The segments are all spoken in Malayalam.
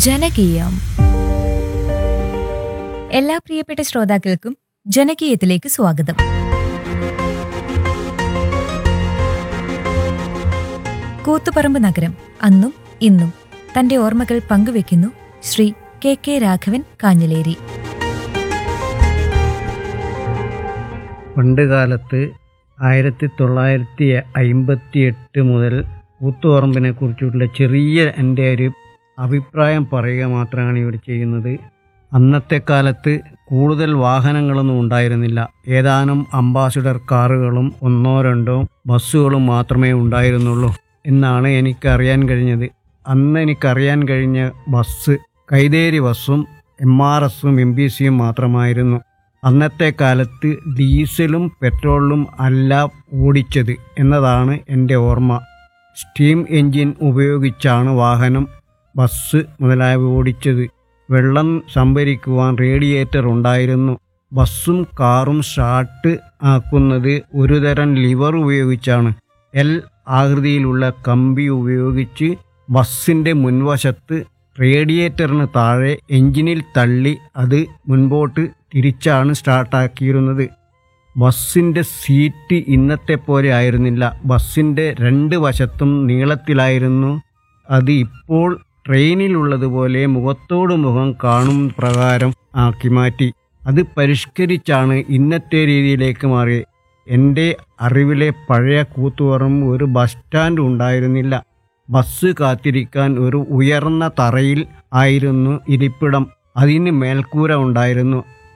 ജനകീയം എല്ലാ പ്രിയപ്പെട്ട ശ്രോതാക്കൾക്കും ജനകീയത്തിലേക്ക് സ്വാഗതം കൂത്തുപറമ്പ് നഗരം അന്നും ഇന്നും തന്റെ ഓർമ്മകൾ പങ്കുവെക്കുന്നു ശ്രീ കെ കെ രാഘവൻ കാഞ്ഞിലേരി പണ്ട് കാലത്ത് ആയിരത്തി തൊള്ളായിരത്തി അയിമ്പത്തി എട്ട് മുതൽ കൂത്തുപറമ്പിനെ കുറിച്ചുള്ള ചെറിയ എൻ്റെ ഒരു അഭിപ്രായം പറയുക മാത്രമാണ് ഇവർ ചെയ്യുന്നത് അന്നത്തെ കാലത്ത് കൂടുതൽ വാഹനങ്ങളൊന്നും ഉണ്ടായിരുന്നില്ല ഏതാനും അംബാസിഡർ കാറുകളും ഒന്നോ രണ്ടോ ബസ്സുകളും മാത്രമേ ഉണ്ടായിരുന്നുള്ളൂ എന്നാണ് എനിക്കറിയാൻ കഴിഞ്ഞത് അന്ന് എനിക്കറിയാൻ കഴിഞ്ഞ ബസ് കൈതേരി ബസ്സും എം ആർ എസും എം ബി സിയും മാത്രമായിരുന്നു അന്നത്തെ കാലത്ത് ഡീസലും പെട്രോളും അല്ല ഓടിച്ചത് എന്നതാണ് എൻ്റെ ഓർമ്മ സ്റ്റീം എൻജിൻ ഉപയോഗിച്ചാണ് വാഹനം ബസ് മുതലായവ ഓടിച്ചത് വെള്ളം സംഭരിക്കുവാൻ റേഡിയേറ്റർ ഉണ്ടായിരുന്നു ബസ്സും കാറും സ്റ്റാർട്ട് ആക്കുന്നത് ഒരുതരം ലിവർ ഉപയോഗിച്ചാണ് എൽ ആകൃതിയിലുള്ള കമ്പി ഉപയോഗിച്ച് ബസ്സിൻ്റെ മുൻവശത്ത് റേഡിയേറ്ററിന് താഴെ എഞ്ചിനിൽ തള്ളി അത് മുൻപോട്ട് തിരിച്ചാണ് സ്റ്റാർട്ടാക്കിയിരുന്നത് ബസ്സിൻ്റെ സീറ്റ് ഇന്നത്തെ പോലെ ആയിരുന്നില്ല ബസ്സിൻ്റെ രണ്ട് വശത്തും നീളത്തിലായിരുന്നു അത് ഇപ്പോൾ ട്രെയിനിലുള്ളതുപോലെ മുഖത്തോട് മുഖം കാണും പ്രകാരം ആക്കി മാറ്റി അത് പരിഷ്കരിച്ചാണ് ഇന്നത്തെ രീതിയിലേക്ക് മാറിയത് എൻ്റെ അറിവിലെ പഴയ കൂത്തുപറം ഒരു ബസ് സ്റ്റാൻഡ് ഉണ്ടായിരുന്നില്ല ബസ് കാത്തിരിക്കാൻ ഒരു ഉയർന്ന തറയിൽ ആയിരുന്നു ഇരിപ്പിടം അതിന് മേൽക്കൂര ഉണ്ടായിരുന്നു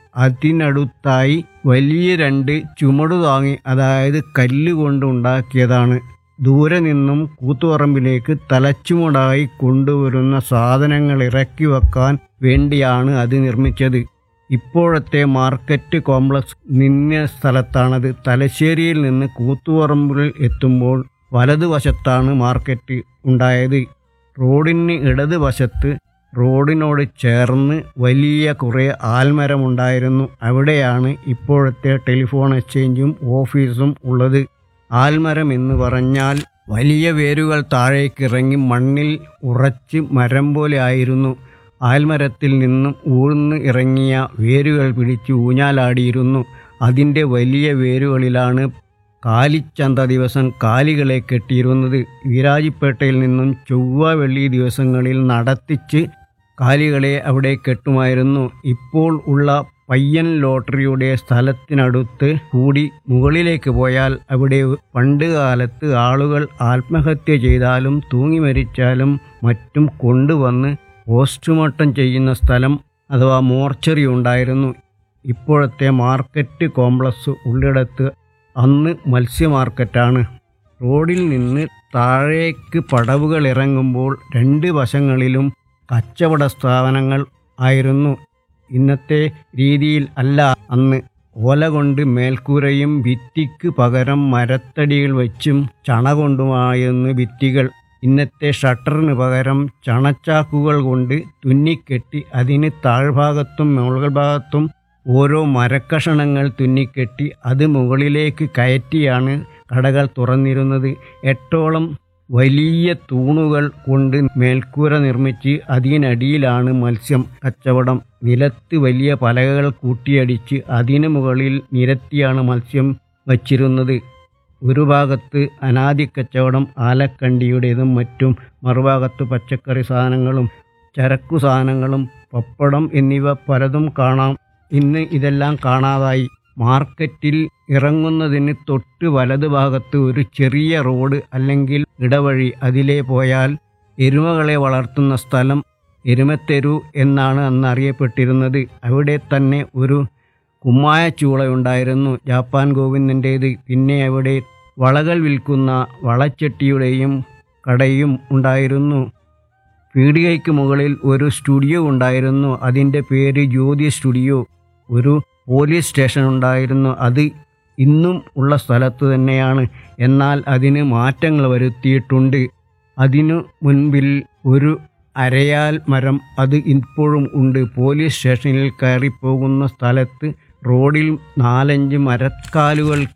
അതിനടുത്തായി വലിയ രണ്ട് ചുമടു താങ്ങി അതായത് കല്ലുകൊണ്ട് ഉണ്ടാക്കിയതാണ് ദൂരെ നിന്നും കൂത്തുപറമ്പിലേക്ക് തലച്ചുമടായി കൊണ്ടുവരുന്ന സാധനങ്ങൾ ഇറക്കി വെക്കാൻ വേണ്ടിയാണ് അത് നിർമ്മിച്ചത് ഇപ്പോഴത്തെ മാർക്കറ്റ് കോംപ്ലക്സ് നിന്ന സ്ഥലത്താണത് തലശ്ശേരിയിൽ നിന്ന് കൂത്തുപറമ്പിൽ എത്തുമ്പോൾ വലതുവശത്താണ് മാർക്കറ്റ് ഉണ്ടായത് റോഡിന് ഇടതുവശത്ത് റോഡിനോട് ചേർന്ന് വലിയ കുറേ ആൽമരമുണ്ടായിരുന്നു അവിടെയാണ് ഇപ്പോഴത്തെ ടെലിഫോൺ എക്സ്ചേഞ്ചും ഓഫീസും ഉള്ളത് ആൽമരം എന്ന് പറഞ്ഞാൽ വലിയ വേരുകൾ താഴേക്ക് ഇറങ്ങി മണ്ണിൽ ഉറച്ച് മരം പോലെ ആയിരുന്നു ആൽമരത്തിൽ നിന്നും ഊഴ്ന്ന് ഇറങ്ങിയ വേരുകൾ പിടിച്ച് ഊഞ്ഞാലാടിയിരുന്നു അതിൻ്റെ വലിയ വേരുകളിലാണ് കാലിച്ചന്ത ദിവസം കാലികളെ കെട്ടിയിരുന്നത് വീരാജിപ്പേട്ടയിൽ നിന്നും ചൊവ്വ വെള്ളി ദിവസങ്ങളിൽ നടത്തിച്ച് കാലികളെ അവിടെ കെട്ടുമായിരുന്നു ഇപ്പോൾ ഉള്ള പയ്യൻ ലോട്ടറിയുടെ സ്ഥലത്തിനടുത്ത് കൂടി മുകളിലേക്ക് പോയാൽ അവിടെ പണ്ട് കാലത്ത് ആളുകൾ ആത്മഹത്യ ചെയ്താലും തൂങ്ങി മരിച്ചാലും മറ്റും കൊണ്ടുവന്ന് പോസ്റ്റ്മോർട്ടം ചെയ്യുന്ന സ്ഥലം അഥവാ മോർച്ചറി ഉണ്ടായിരുന്നു ഇപ്പോഴത്തെ മാർക്കറ്റ് കോംപ്ലക്സ് ഉള്ളിടത്ത് അന്ന് മത്സ്യ മാർക്കറ്റാണ് റോഡിൽ നിന്ന് താഴേക്ക് പടവുകൾ ഇറങ്ങുമ്പോൾ രണ്ട് വശങ്ങളിലും കച്ചവട സ്ഥാപനങ്ങൾ ആയിരുന്നു ഇന്നത്തെ രീതിയിൽ അല്ല അന്ന് ഓല കൊണ്ട് മേൽക്കൂരയും ഭിത്തിക്ക് പകരം മരത്തടികൾ വെച്ചും ചണ കൊണ്ടുമായിരുന്നു ഭിത്തികൾ ഇന്നത്തെ ഷട്ടറിന് പകരം ചണച്ചാക്കുകൾ കൊണ്ട് തുന്നിക്കെട്ടി അതിന് താഴ്ഭാഗത്തും മുകൾ ഭാഗത്തും ഓരോ മരക്കഷണങ്ങൾ തുന്നിക്കെട്ടി അത് മുകളിലേക്ക് കയറ്റിയാണ് കടകൾ തുറന്നിരുന്നത് എട്ടോളം വലിയ തൂണുകൾ കൊണ്ട് മേൽക്കൂര നിർമ്മിച്ച് അതിനടിയിലാണ് മത്സ്യം കച്ചവടം നിലത്ത് വലിയ പലകകൾ കൂട്ടിയടിച്ച് അതിനു മുകളിൽ നിരത്തിയാണ് മത്സ്യം വച്ചിരുന്നത് ഒരു ഭാഗത്ത് അനാദി കച്ചവടം ആലക്കണ്ടിയുടേതും മറ്റും മറുഭാഗത്ത് പച്ചക്കറി സാധനങ്ങളും ചരക്കു സാധനങ്ങളും പപ്പടം എന്നിവ പലതും കാണാം ഇന്ന് ഇതെല്ലാം കാണാതായി മാർക്കറ്റിൽ ഇറങ്ങുന്നതിന് തൊട്ട് വലതുഭാഗത്ത് ഒരു ചെറിയ റോഡ് അല്ലെങ്കിൽ ഇടവഴി അതിലേ പോയാൽ എരുമകളെ വളർത്തുന്ന സ്ഥലം എരുമത്തെരു എന്നാണ് അന്ന് അറിയപ്പെട്ടിരുന്നത് അവിടെ തന്നെ ഒരു കുമ്മായ ചൂളയുണ്ടായിരുന്നു ജാപ്പാൻ ഗോവിന്ദൻ്റേത് പിന്നെ അവിടെ വളകൾ വിൽക്കുന്ന വളച്ചട്ടിയുടെയും കടയും ഉണ്ടായിരുന്നു പീടികയ്ക്ക് മുകളിൽ ഒരു സ്റ്റുഡിയോ ഉണ്ടായിരുന്നു അതിൻ്റെ പേര് ജ്യോതി സ്റ്റുഡിയോ ഒരു പോലീസ് സ്റ്റേഷൻ ഉണ്ടായിരുന്നു അത് ഇന്നും ഉള്ള സ്ഥലത്ത് തന്നെയാണ് എന്നാൽ അതിന് മാറ്റങ്ങൾ വരുത്തിയിട്ടുണ്ട് അതിനു മുൻപിൽ ഒരു അരയാൽ മരം അത് ഇപ്പോഴും ഉണ്ട് പോലീസ് സ്റ്റേഷനിൽ കയറി പോകുന്ന സ്ഥലത്ത് റോഡിൽ നാലഞ്ച് മരക്കാലുകൾ